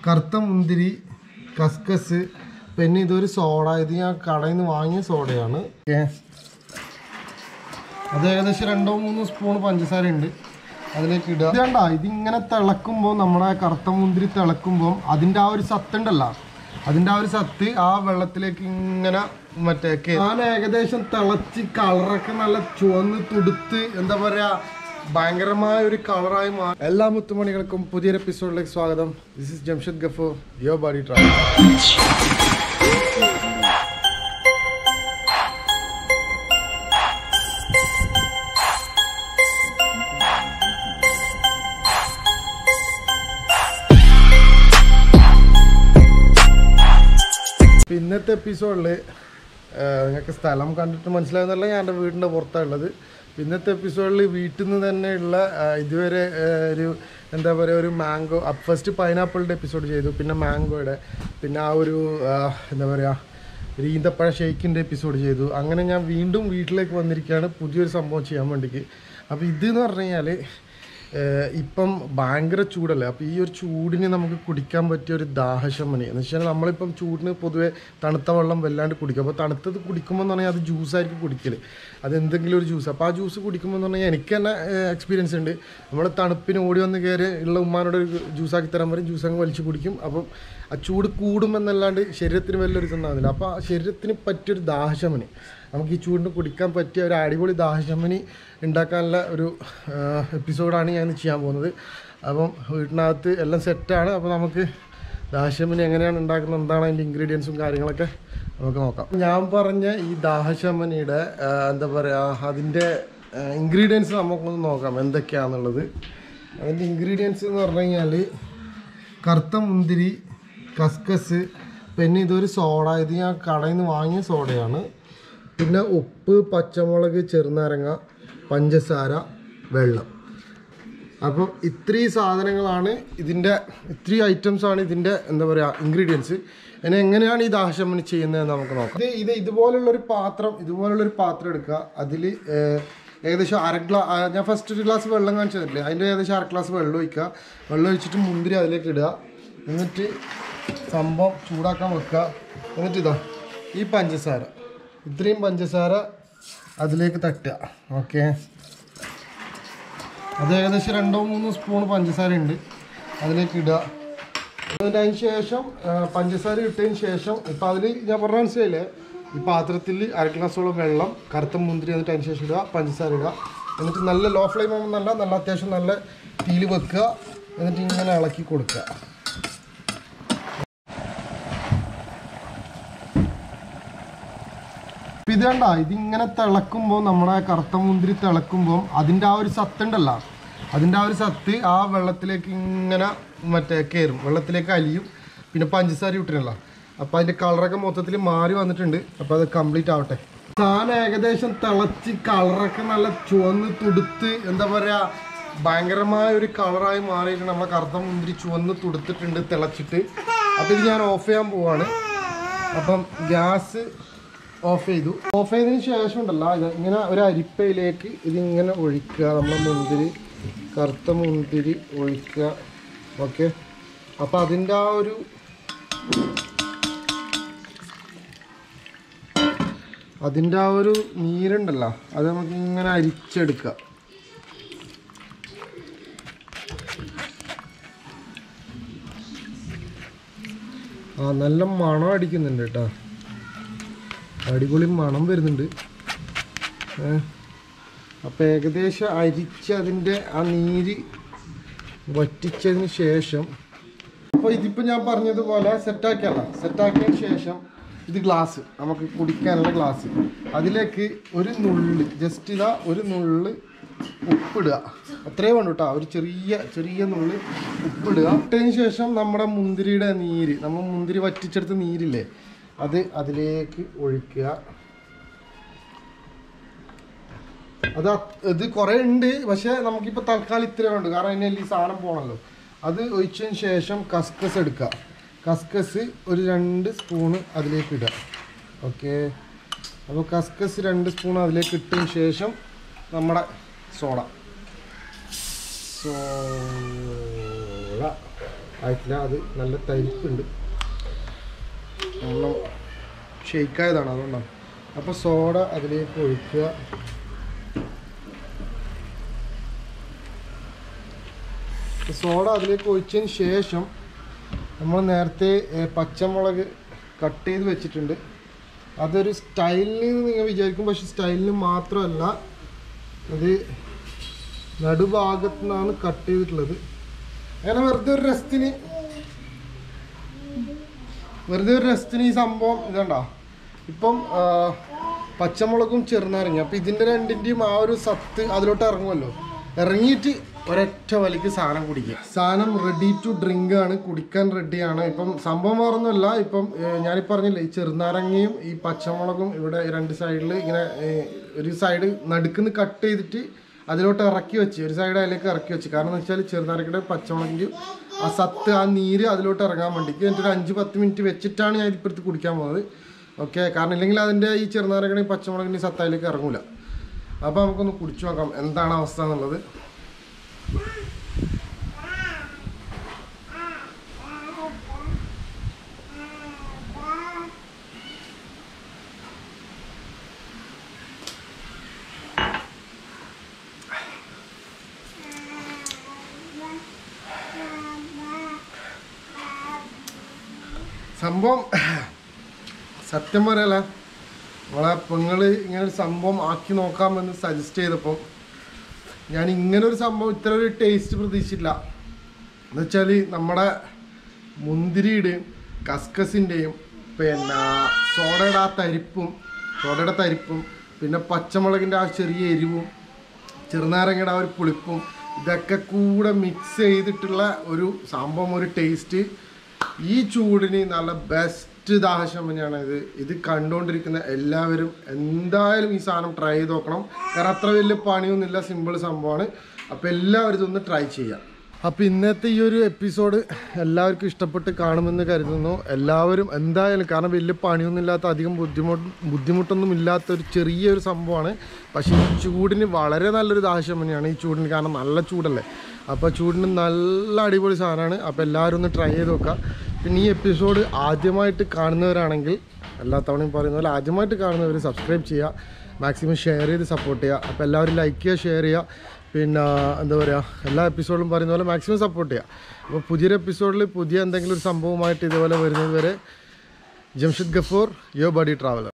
കറുത്ത മുന്തിരി കസ്കസ് പിന്നെ ഇതൊരു സോഡ ഇത് ഞാൻ കടയിൽ നിന്ന് വാങ്ങിയ സോഡയാണ് ഓക്കെ അത് ഏകദേശം രണ്ടോ മൂന്നോ സ്പൂൺ പഞ്ചസാര ഉണ്ട് അതിലേക്ക് ഇടുക ഇത് കണ്ട ഇതിങ്ങനെ തിളക്കുമ്പോൾ നമ്മുടെ കറുത്ത മുന്തിരി തിളക്കുമ്പോൾ അതിൻ്റെ ആ ഒരു സത്ത് ഉണ്ടല്ലോ അതിൻ്റെ ആ ഒരു സത്ത് ആ വെള്ളത്തിലേക്ക് ഇങ്ങനെ മറ്റേ കേ- ഞാൻ ഏകദേശം തിളച്ച് കളറൊക്കെ നല്ല ചുവന്ന് തുടുത്ത് എന്താ പറയുക ഭയങ്കരമായ ഒരു കളറായി മാറി എല്ലാ മുത്തുമണികൾക്കും പുതിയൊരു എപ്പിസോഡിലേക്ക് സ്വാഗതം ദിസ് ഇസ് ജംഷദ് ഗഫോ യോ ബോഡി ട്രാവൽ ഇപ്പൊ ഇന്നത്തെ എപ്പിസോഡിൽ നിങ്ങൾക്ക് സ്ഥലം കണ്ടിട്ട് മനസ്സിലാകുന്നല്ല ഞാൻ എൻ്റെ വീടിൻ്റെ പുറത്താണ് ഉള്ളത് ഇന്നത്തെ എപ്പിസോഡിൽ വീട്ടിൽ നിന്ന് തന്നെയുള്ള ആ, ഇതുവരെ ആ, ഒരു എന്താ പറയുക ഒരു മാംഗോ ഫസ്റ്റ് പൈനാപ്പിളിൻ്റെ എപ്പിസോഡ് ചെയ്തു പിന്നെ മാംഗോയുടെ പിന്നെ ആ ഒരു ആ, എന്താ പറയുക ഒരു ഈന്തപ്പഴ ഷെയ്ക്കിൻ്റെ എപ്പിസോഡ് ചെയ്തു അങ്ങനെ ഞാൻ വീണ്ടും വീട്ടിലേക്ക് വന്നിരിക്കുകയാണ് പുതിയൊരു സംഭവം ചെയ്യാൻ വേണ്ടിക്ക് അപ്പോൾ ഇതെന്ന് പറഞ്ഞു കഴിഞ്ഞാൽ ഏഹ് ഇപ്പം ഭയങ്കര ചൂടല്ലേ അപ്പോൾ ഈ ഒരു ചൂടിന് നമുക്ക് കുടിക്കാൻ പറ്റിയ ഒരു ദാഹശമനി എന്ന് വെച്ചാൽ നമ്മളിപ്പം ചൂടിന് പൊതുവെ തണുത്ത വെള്ളം വല്ലാണ്ട് കുടിക്കും അപ്പോൾ തണുത്തത് കുടിക്കുമ്പോൾ എന്ന് പറഞ്ഞാൽ അത് ജ്യൂസായിരിക്കും കുടിക്കൽ അത് എന്തെങ്കിലും ഒരു ജ്യൂസ് അപ്പോൾ ആ ജ്യൂസ് കുടിക്കുമ്പോൾ എന്ന് പറഞ്ഞാൽ എനിക്ക് തന്നെ എക്സ്പീരിയൻസ് ഉണ്ട് നമ്മൾ തണുപ്പിന് ഓടി വന്ന് കയറി ഉള്ള ഉമ്മാനോട് ഒരു ജ്യൂസാക്കി തരാൻ പറയും ജ്യൂസ് അങ്ങ് വലിച്ച് കുടിക്കും അപ്പം ആ ചൂട് കൂടുമെന്നല്ലാണ്ട് ശരീരത്തിന് വലിയൊരു ഇതുണ്ടാകുന്നില്ല അപ്പോൾ ആ ശരീരത്തിന് പറ്റിയൊരു ദാഹശമനി നമുക്ക് ഈ ചൂടിന് കുടിക്കാൻ പറ്റിയ ഒരു അടിപൊളി ദാഹശമനി ഉണ്ടാക്കാനുള്ള ഒരു എപ്പിസോഡാണ് ഞാൻ ഇന്ന് ചെയ്യാൻ പോകുന്നത് അപ്പം വീട്ടിനകത്ത് എല്ലാം സെറ്റാണ് അപ്പോൾ നമുക്ക് ദാഹശമനി എങ്ങനെയാണ് ഉണ്ടാക്കുന്നത് എന്താണ് അതിൻ്റെ ഇൻഗ്രീഡിയൻസും കാര്യങ്ങളൊക്കെ നമുക്ക് നോക്കാം ഞാൻ പറഞ്ഞ ഈ ദാഹശമനിയുടെ ആ, എന്താ പറയുക അതിൻ്റെ ഇൻഗ്രീഡിയൻസ് നമുക്കൊന്ന് നോക്കാം എന്തൊക്കെയാണെന്നുള്ളത് അതിൻ്റെ ഇൻഗ്രീഡിയൻസ് എന്ന് പറഞ്ഞു കഴിഞ്ഞാൽ കറുത്ത മുന്തിരി കസ്കസ് പിന്നെ ഇതൊരു സോഡ ഇത് ഞാൻ കടയിൽ നിന്ന് വാങ്ങിയ സോഡയാണ് പിന്നെ ഉപ്പ് പച്ചമുളക് ചെറുനാരങ്ങ പഞ്ചസാര വെള്ളം അപ്പോൾ ഇത്രയും സാധനങ്ങളാണ് ഇതിൻ്റെ ഇത്രയും ഐറ്റംസ് ആണ് ഇതിൻ്റെ എന്താ പറയുക ഇൻഗ്രീഡിയൻസ് ഇനി എങ്ങനെയാണ് ഈ ദാഹശമനി ചെയ്യുന്നതെന്ന് നമുക്ക് നോക്കാം ഇത് ഇത് ഇതുപോലുള്ളൊരു പാത്രം ഇതുപോലുള്ളൊരു പാത്രം എടുക്കുക അതിൽ ഏകദേശം അര ഗ്ലാ ആ, ഞാൻ ഫസ്റ്റ് ഒരു ഗ്ലാസ് വെള്ളം കാണിച്ചു തരില്ലേ അതിൻ്റെ ഏകദേശം അര ഗ്ലാസ് വെള്ളം ഒഴിക്കുക വെള്ളം ഒഴിച്ചിട്ട് മുന്തിരി അതിലേക്ക് ഇടുക എന്നിട്ട് സംഭവം ചൂടാക്കാൻ വെക്കുക എന്നിട്ട് ഇതാ ഈ പഞ്ചസാര ഇത്രയും പഞ്ചസാര അതിലേക്ക് തട്ടുക ഓക്കെ അത് ഏകദേശം രണ്ടോ മൂന്നോ സ്പൂൺ പഞ്ചസാര ഉണ്ട് അതിലേക്ക് ഇടുക എന്നിട്ട് അതിന് ശേഷം ആ, പഞ്ചസാര ഇട്ടതിന് ശേഷം ഇപ്പം അതിൽ ഞാൻ പറഞ്ഞ മനസ്സിലായില്ലേ ഈ പാത്രത്തിൽ അര ഗ്ലാസോളം വെള്ളം കറുത്ത മുന്തിരി എന്നിട്ട് അതിന് ശേഷം ഇടുക പഞ്ചസാര ഇടുക എന്നിട്ട് നല്ല ലോ ഫ്ലെയിം ആകുമ്പോൾ നല്ല നല്ല അത്യാവശ്യം നല്ല തീയിൽ വെക്കുക എന്നിട്ട് ഇങ്ങനെ ഇളക്കി കൊടുക്കുക ഇപ്പം ഇത് കണ്ട ഇതിങ്ങനെ തിളക്കുമ്പോൾ നമ്മുടെ കറുത്ത മുന്തിരി തിളക്കുമ്പോൾ അതിൻ്റെ ആ ഒരു സത്ത് ഉണ്ടല്ലോ അതിൻ്റെ ആ ഒരു സത്ത് ആ വെള്ളത്തിലേക്ക് ഇങ്ങനെ മറ്റേ കയറും വെള്ളത്തിലേക്ക് അലിയും പിന്നെ പഞ്ചസാര ഇട്ടിട്ടുണ്ടല്ലോ അപ്പോൾ അതിൻ്റെ കളറൊക്കെ മൊത്തത്തിൽ മാറി വന്നിട്ടുണ്ട് അപ്പോൾ അത് കംപ്ലീറ്റ് ആവട്ടെ സാധനം ഏകദേശം തിളച്ച് കളറൊക്കെ നല്ല ചുവന്ന് തുടുത്ത് എന്താ പറയുക ഭയങ്കരമായ ഒരു കളറായി മാറിയിട്ട് നമ്മളെ കറുത്ത മുന്തിരി ചുവന്ന് തുടുത്തിട്ടുണ്ട് തിളച്ചിട്ട് അപ്പോൾ ഇത് ഞാൻ ഓഫ് ചെയ്യാൻ പോവാണ് അപ്പം ഗ്യാസ് ഓഫ് ചെയ്തു ഓഫ് ചെയ്തതിന് ശേഷം ഉണ്ടല്ലോ ഇത് ഇങ്ങനെ ഒരു അരിപ്പയിലേക്ക് ഇതിങ്ങനെ ഒഴിക്കുക നമ്മളെ മുന്തിരി കറുത്ത മുന്തിരി ഒഴിക്കുക ഓക്കെ അപ്പം അതിൻ്റെ ആ ഒരു അതിൻ്റെ ആ ഒരു നീരുണ്ടല്ലോ അത് നമുക്ക് ഇങ്ങനെ അരിച്ചെടുക്കുക ആ നല്ല മണം അടിക്കുന്നുണ്ട് കേട്ടോ അടിപൊളി മണം വരുന്നുണ്ട് അപ്പോൾ ഏകദേശം അരിച്ച് അതിൻ്റെ ആ നീര് വറ്റിച്ചതിന് ശേഷം അപ്പോൾ ഇതിപ്പോൾ ഞാൻ പറഞ്ഞതുപോലെ സെറ്റാക്കിയല്ല സെറ്റാക്കിയതിന് ശേഷം ഇത് ഗ്ലാസ് നമുക്ക് കുടിക്കാനുള്ള ഗ്ലാസ് അതിലേക്ക് ഒരു നുള്ള് ജസ്റ്റ് ഇതാ ഒരു നുള്ള് ഉപ്പിടുക അത്രേ വേണ്ടു കേട്ടോ ഒരു ചെറിയ ചെറിയ നുള്ള് ഉപ്പിടുക ഇട്ടതിന് ശേഷം നമ്മുടെ മുന്തിരിയുടെ നീര് നമ്മൾ മുന്തിരി വറ്റിച്ചെടുത്ത നീരില്ലേ അത് അതിലേക്ക് ഒഴിക്കുക അത് അത് ഇത് കുറേ ഉണ്ട് പക്ഷേ നമുക്കിപ്പോൾ തൽക്കാലം ഇത്രേ ഉണ്ട് കാരണം അതിന് ഈ സാധനം പോകണല്ലോ അത് ഒഴിച്ചതിന് ശേഷം കസ്കസ് എടുക്കുക കസ്കസ് ഒരു രണ്ട് സ്പൂണ് അതിലേക്ക് ഇടുക ഓക്കെ അപ്പോൾ കസ്കസ് രണ്ട് സ്പൂൺ അതിലേക്ക് ഇട്ടതിന് ശേഷം നമ്മുടെ സോഡ സോഡ ആയിട്ടില്ല അത് നല്ല തരിപ്പുണ്ട് കാരണം ഷെയ്ക്കായതാണ് അതുകൊണ്ടാണ് അപ്പോൾ സോഡ അതിലേക്ക് ഒഴിക്കുക സോഡ അതിലേക്ക് ഒഴിച്ചതിന് ശേഷം നമ്മൾ നേരത്തെ ഏ, പച്ചമുളക് കട്ട് ചെയ്ത് വെച്ചിട്ടുണ്ട് അതൊരു സ്റ്റൈലിൽ നിന്ന് നിങ്ങൾ വിചാരിക്കും പക്ഷെ സ്റ്റൈലിന് മാത്രമല്ല അത് നടുഭാഗത്തു നിന്നാണ് കട്ട് ചെയ്തിട്ടുള്ളത് അങ്ങനെ വെറുതെ ഒരു രസത്തിന് വെറുതെ ഒരു രസത്തിന് ഈ സംഭവം ഇതുണ്ടോ ഇപ്പം ആ, പച്ചമുളകും ചെറുനാരങ്ങ അപ്പം ഇതിൻ്റെ രണ്ടിൻ്റെയും ആ ഒരു സത്ത് അതിലോട്ട് ഇറങ്ങുമല്ലോ ഇറങ്ങിയിട്ട് ഒരൊറ്റ വലിക്ക് സാധനം കുടിക്കുക സാധനം റെഡി ടു ഡ്രിങ്ക് ആണ് കുടിക്കാൻ റെഡിയാണ് ഇപ്പം സംഭവം വേറൊന്നുമല്ല ഇപ്പം ഏ, ഞാനീ പറഞ്ഞില്ലേ ഈ ചെറുനാരങ്ങയും ഈ പച്ചമുളകും ഇവിടെ രണ്ട് സൈഡിൽ ഇങ്ങനെ ഏ, ഒരു സൈഡ് നടുക്കുന്ന് കട്ട് ചെയ്തിട്ട് അതിലോട്ട് ഇറക്കി വെച്ച് ഒരു സൈഡ് അതിലേക്ക് ഇറക്കി വെച്ച് കാരണം എന്ന് വെച്ചാൽ ചെറുനാരക്കയുടെ പച്ചമുളകിൻ്റെ ആ സത്ത് ആ നീര് അതിലോട്ട് ഇറങ്ങാൻ വേണ്ടിക്ക് എന്നിട്ട് ഒരു അഞ്ച് പത്ത് മിനിറ്റ് വെച്ചിട്ടാണ് ഞാൻ ഇപ്പുറത്ത് കുടിക്കാൻ പോകുന്നത് ഓക്കെ കാരണം ഇല്ലെങ്കിൽ അതിൻ്റെ ഈ ചെറുനാരക്കയുടെയും പച്ചമുളകിൻ്റെയും സത്ത് അതിലേക്ക് ഇറങ്ങൂല അപ്പോൾ നമുക്കൊന്ന് കുടിച്ചു നോക്കാം എന്താണ് അവസ്ഥ എന്നുള്ളത് സംഭവം സത്യം പറയല നമ്മളെ പെങ്ങള് ഇങ്ങനെ ഒരു സംഭവം ആക്കി നോക്കാമെന്ന് സജസ്റ്റ് ചെയ്തപ്പോൾ ഞാൻ ഇങ്ങനെ ഒരു സംഭവം ഇത്ര ഒരു ടേസ്റ്റ് പ്രതീക്ഷിച്ചില്ല എന്ന് വെച്ചാൽ നമ്മുടെ മുന്തിരിയുടെയും കസ്കസിൻ്റെയും പിന്നെ സോഡയുടെ ആ തരിപ്പും സോഡയുടെ തരിപ്പും പിന്നെ പച്ചമുളകിൻ്റെ ആ ചെറിയ എരിവും ചെറുനാരങ്ങയുടെ ആ ഒരു പുളിപ്പും ഇതൊക്കെ കൂടെ മിക്സ് ചെയ്തിട്ടുള്ള ഒരു സംഭവം ഒരു ടേസ്റ്റ് ഈ ചൂടിന് നല്ല ബെസ്റ്റ് ദാഹശമനാണ് ഇത് ഇത് കണ്ടുകൊണ്ടിരിക്കുന്ന എല്ലാവരും എന്തായാലും ഈ സാധനം ട്രൈ ചെയ്ത് നോക്കണം കാരണം അത്ര വലിയ പണിയൊന്നുമില്ല സിമ്പിൾ സംഭവമാണ് അപ്പോൾ എല്ലാവരും ഇതൊന്ന് ട്രൈ ചെയ്യാം അപ്പോൾ ഇന്നത്തെ ഈ ഒരു എപ്പിസോഡ് എല്ലാവർക്കും ഇഷ്ടപ്പെട്ട് കാണുമെന്ന് കരുതുന്നു എല്ലാവരും എന്തായാലും കാരണം വലിയ പണിയൊന്നുമില്ലാത്ത അധികം ബുദ്ധിമുട്ട് ബുദ്ധിമുട്ടൊന്നും ഇല്ലാത്ത ഒരു ചെറിയൊരു സംഭവമാണ് പക്ഷേ ഈ ചൂടിന് വളരെ നല്ലൊരു ദാഹശമനിയാണ് ഈ ചൂടിന് കാരണം നല്ല ചൂടല്ലേ അപ്പോൾ ചൂടിന് നല്ല അടിപൊളി സാധനമാണ് അപ്പോൾ എല്ലാവരും ഒന്ന് ട്രൈ ചെയ്ത് നോക്കുക പിന്നെ ഈ എപ്പിസോഡ് ആദ്യമായിട്ട് കാണുന്നവരാണെങ്കിൽ എല്ലാ തവണയും പറയുന്ന പോലെ ആദ്യമായിട്ട് കാണുന്നവർ സബ്സ്ക്രൈബ് ചെയ്യുക മാക്സിമം ഷെയർ ചെയ്ത് സപ്പോർട്ട് ചെയ്യുക അപ്പോൾ എല്ലാവരും ലൈക്ക് ചെയ്യുക ഷെയർ ചെയ്യുക പിന്നെ എന്താ പറയുക എല്ലാ എപ്പിസോഡിലും പറയുന്ന പോലെ മാക്സിമം സപ്പോർട്ട് ചെയ്യുക അപ്പോൾ പുതിയൊരു എപ്പിസോഡിൽ പുതിയ എന്തെങ്കിലും ഒരു സംഭവമായിട്ട് ഇതുപോലെ വരുന്നത് വരെ ജംഷദ് ഗഫൂർ യോ ബഡി ട്രാവലർ